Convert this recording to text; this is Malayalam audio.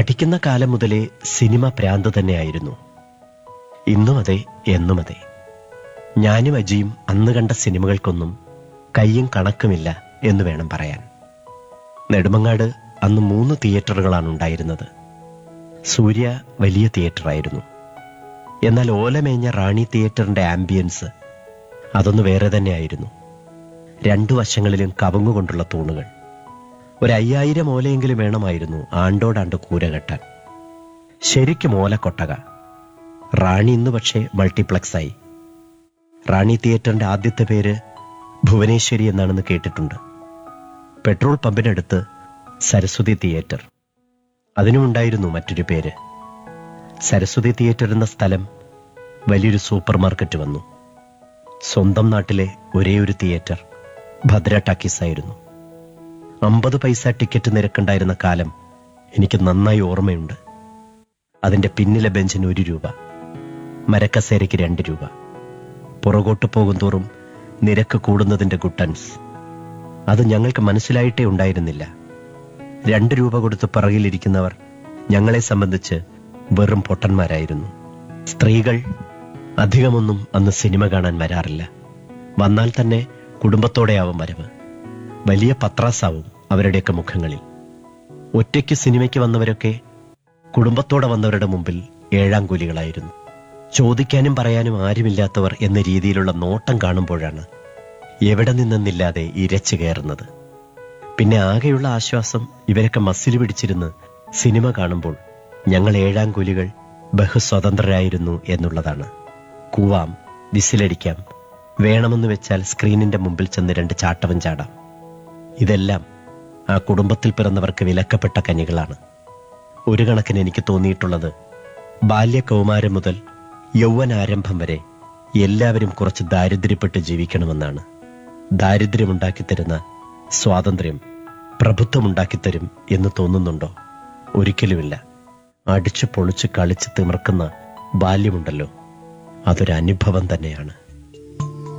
പഠിക്കുന്ന കാലം മുതലേ സിനിമ പ്രാന്ത് തന്നെയായിരുന്നു ഇന്നും അതെ എന്നും അതെ ഞാനും അജിയും അന്ന് കണ്ട സിനിമകൾക്കൊന്നും കയ്യും കണക്കുമില്ല എന്ന് വേണം പറയാൻ നെടുമങ്ങാട് അന്ന് മൂന്ന് തിയേറ്ററുകളാണ് ഉണ്ടായിരുന്നത് സൂര്യ വലിയ തിയേറ്ററായിരുന്നു എന്നാൽ ഓലമേഞ്ഞ റാണി തിയേറ്ററിന്റെ ആംബിയൻസ് അതൊന്ന് വേറെ തന്നെയായിരുന്നു രണ്ടു വശങ്ങളിലും കവുങ്ങുകൊണ്ടുള്ള തൂണുകൾ ഒരു അയ്യായിരം ഓലയെങ്കിലും വേണമായിരുന്നു ആണ്ടോടാണ്ട് കൂര കെട്ടാൻ ശരിക്കും ഓലക്കൊട്ടക റാണി ഇന്ന് പക്ഷേ മൾട്ടിപ്ലക്സായി റാണി തിയേറ്ററിന്റെ ആദ്യത്തെ പേര് ഭുവനേശ്വരി എന്നാണെന്ന് കേട്ടിട്ടുണ്ട് പെട്രോൾ പമ്പിനടുത്ത് സരസ്വതി തിയേറ്റർ അതിനുമുണ്ടായിരുന്നു മറ്റൊരു പേര് സരസ്വതി തിയേറ്റർ എന്ന സ്ഥലം വലിയൊരു സൂപ്പർ മാർക്കറ്റ് വന്നു സ്വന്തം നാട്ടിലെ ഒരേ ഒരു തിയേറ്റർ ഭദ്ര ടാക്കീസ് ആയിരുന്നു അമ്പത് പൈസ ടിക്കറ്റ് നിരക്കുണ്ടായിരുന്ന കാലം എനിക്ക് നന്നായി ഓർമ്മയുണ്ട് അതിന്റെ പിന്നിലെ ബെഞ്ചിന് ഒരു രൂപ മരക്കസേരയ്ക്ക് രണ്ട് രൂപ പുറകോട്ട് പോകുന്തോറും നിരക്ക് കൂടുന്നതിന്റെ ഗുട്ടൻസ് അത് ഞങ്ങൾക്ക് മനസ്സിലായിട്ടേ ഉണ്ടായിരുന്നില്ല രണ്ട് രൂപ കൊടുത്ത് പിറകിലിരിക്കുന്നവർ ഞങ്ങളെ സംബന്ധിച്ച് വെറും പൊട്ടന്മാരായിരുന്നു സ്ത്രീകൾ അധികമൊന്നും അന്ന് സിനിമ കാണാൻ വരാറില്ല വന്നാൽ തന്നെ കുടുംബത്തോടെയാവും വരവ് വലിയ പത്രാസാവും അവരുടെയൊക്കെ മുഖങ്ങളിൽ ഒറ്റയ്ക്ക് സിനിമയ്ക്ക് വന്നവരൊക്കെ കുടുംബത്തോടെ വന്നവരുടെ മുമ്പിൽ ഏഴാം കൂലികളായിരുന്നു ചോദിക്കാനും പറയാനും ആരുമില്ലാത്തവർ എന്ന രീതിയിലുള്ള നോട്ടം കാണുമ്പോഴാണ് എവിടെ നിന്നെന്നില്ലാതെ ഇരച്ചു കയറുന്നത് പിന്നെ ആകെയുള്ള ആശ്വാസം ഇവരൊക്കെ മസിൽ പിടിച്ചിരുന്ന് സിനിമ കാണുമ്പോൾ ഞങ്ങൾ ഏഴാം കൂലികൾ ബഹുസ്വതന്ത്രരായിരുന്നു എന്നുള്ളതാണ് കൂവാം വിസിലടിക്കാം വേണമെന്ന് വെച്ചാൽ സ്ക്രീനിന്റെ മുമ്പിൽ ചെന്ന് രണ്ട് ചാട്ടവൻ ചാടാം ഇതെല്ലാം ആ കുടുംബത്തിൽ പിറന്നവർക്ക് വിലക്കപ്പെട്ട കനികളാണ് ഒരു കണക്കിന് എനിക്ക് തോന്നിയിട്ടുള്ളത് ബാല്യകൗമാരം മുതൽ യൗവനാരംഭം വരെ എല്ലാവരും കുറച്ച് ദാരിദ്ര്യപ്പെട്ട് ജീവിക്കണമെന്നാണ് ദാരിദ്ര്യമുണ്ടാക്കിത്തരുന്ന സ്വാതന്ത്ര്യം പ്രഭുത്വമുണ്ടാക്കിത്തരും എന്ന് തോന്നുന്നുണ്ടോ ഒരിക്കലുമില്ല അടിച്ചു പൊളിച്ച് കളിച്ച് തിമിർക്കുന്ന ബാല്യമുണ്ടല്ലോ അതൊരു അനുഭവം തന്നെയാണ്